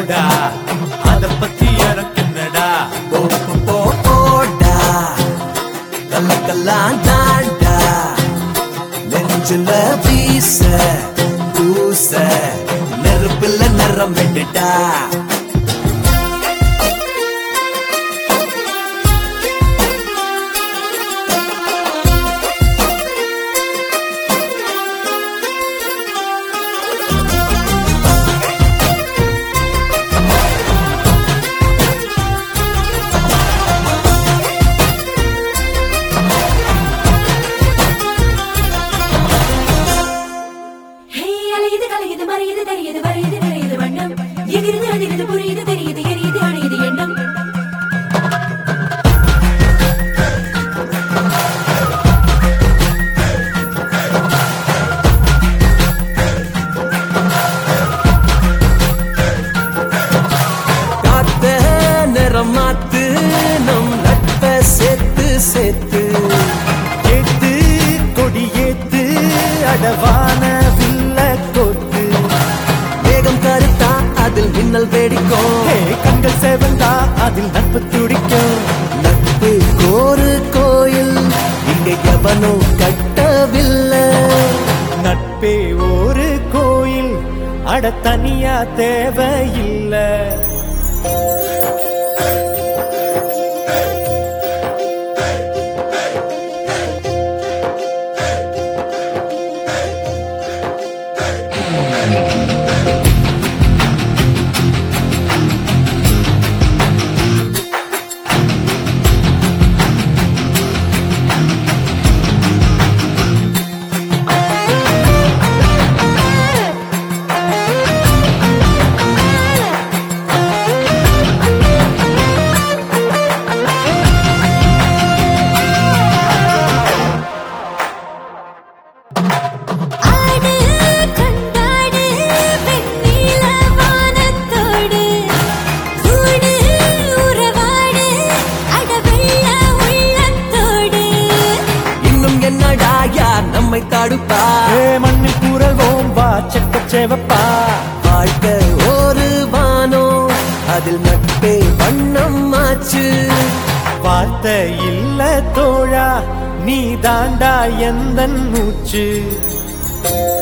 போடா அத பத்தி எனக்கு என்னடா போ போ, போ போடா கல்ல கல்லா நாடா நெஞ்சுல வீச பூச நெருப்புல நிறம் விட்டுட்டா ஹே அலையுது கலையுது மறையுது தெரியுது வரையுது நிறையுது வண்ணம் எகிருது அதிருது புரியுது தெரியுது எரியுது அணையுது எண்ணம் காத்த நிறம் மாத்து நம் நட்ப சேர்த்து சேர்த்து ஏத்து கொடி ஏத்து அடவான வில்ல கோத்து வேகம் கருத்தா அதில் மின்னல் வெடிக்கும் ஹே கண்கள் சேவந்தா அதில் நட்பு துடிக்கும் நட்பு கோரு கோயில் இங்க எவனும் கட்டவில்லை நட்பே ஒரு கோயில் அட தனியா தேவையில்லை ஆடு கண்டாடு வெண்ணில வானத்தோடு கூடு உறவாடு அடவெள்ள உள்ளத்தோடு இன்னும் என்னடா யார் நம்மை தடுப்பா ஏ மண்ணில் கூறவோம் வா செக்க சேவப்பா வாழ்க்கை ஒரு வானோ அதில் நட்பே வண்ணம் ஆச்சு வார்த்தை இல்ல தோழா நீ தாண்டா எந்த மூச்சு